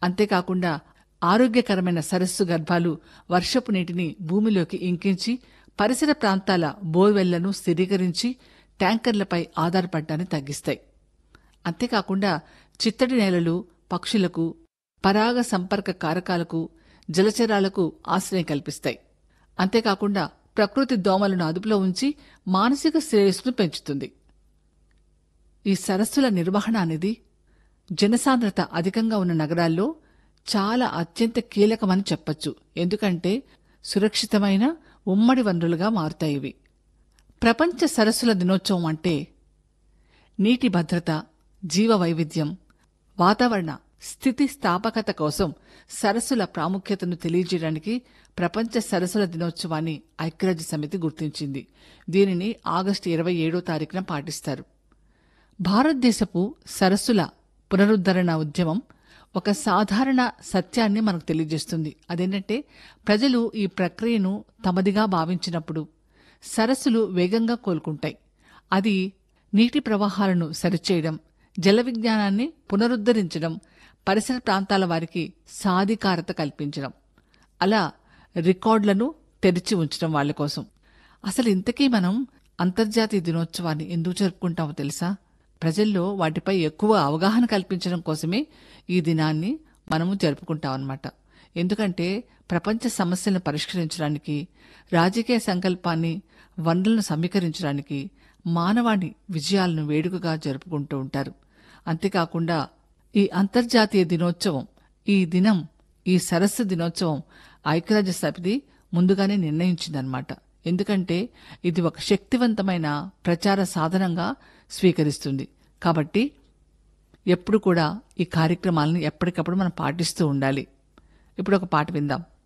అంతేకాకుండా ఆరోగ్యకరమైన సరస్సు గర్భాలు వర్షపు నీటిని భూమిలోకి ఇంకించి పరిసర ప్రాంతాల బోర్వెళ్లను స్థిరీకరించి ట్యాంకర్లపై ఆధారపడ్డాన్ని తగ్గిస్తాయి అంతేకాకుండా చిత్తడి నేలలు పక్షులకు పరాగ సంపర్క కారకాలకు జలచరాలకు ఆశ్రయం కల్పిస్తాయి అంతేకాకుండా ప్రకృతి దోమలను అదుపులో ఉంచి మానసిక శ్రేయస్సును పెంచుతుంది ఈ సరస్సుల నిర్వహణ అనేది జనసాంద్రత అధికంగా ఉన్న నగరాల్లో చాలా అత్యంత కీలకమని చెప్పొచ్చు ఎందుకంటే సురక్షితమైన ఉమ్మడి వనరులుగా మారుతాయి ఇవి ప్రపంచ సరస్సుల దినోత్సవం అంటే నీటి భద్రత జీవ వైవిధ్యం వాతావరణ స్థితి స్థాపకత కోసం సరస్సుల ప్రాముఖ్యతను తెలియజేయడానికి ప్రపంచ సరస్సుల దినోత్సవాన్ని ఐక్యరాజ్య సమితి గుర్తించింది దీనిని ఆగస్టు ఇరవై ఏడో తారీఖున పాటిస్తారు భారతదేశపు సరస్సుల పునరుద్ధరణ ఉద్యమం ఒక సాధారణ సత్యాన్ని మనకు తెలియజేస్తుంది అదేంటంటే ప్రజలు ఈ ప్రక్రియను తమదిగా భావించినప్పుడు సరస్సులు వేగంగా కోలుకుంటాయి అది నీటి ప్రవాహాలను సరిచేయడం జల విజ్ఞానాన్ని పునరుద్ధరించడం పరిసర ప్రాంతాల వారికి సాధికారత కల్పించడం అలా రికార్డులను తెరిచి ఉంచడం వాళ్ళ కోసం అసలు ఇంతకీ మనం అంతర్జాతీయ దినోత్సవాన్ని ఎందుకు జరుపుకుంటామో తెలుసా ప్రజల్లో వాటిపై ఎక్కువ అవగాహన కల్పించడం కోసమే ఈ దినాన్ని మనము జరుపుకుంటాం అన్నమాట ఎందుకంటే ప్రపంచ సమస్యలను పరిష్కరించడానికి రాజకీయ సంకల్పాన్ని వనరులను సమీకరించడానికి మానవాళి విజయాలను వేడుకగా జరుపుకుంటూ ఉంటారు అంతేకాకుండా ఈ అంతర్జాతీయ దినోత్సవం ఈ దినం ఈ సరస్సు దినోత్సవం ఐక్యరాజ్య సమితి ముందుగానే నిర్ణయించిందనమాట ఎందుకంటే ఇది ఒక శక్తివంతమైన ప్రచార సాధనంగా స్వీకరిస్తుంది కాబట్టి ఎప్పుడు కూడా ఈ కార్యక్రమాలను ఎప్పటికప్పుడు మనం పాటిస్తూ ఉండాలి ఇప్పుడు ఒక పాట విందాం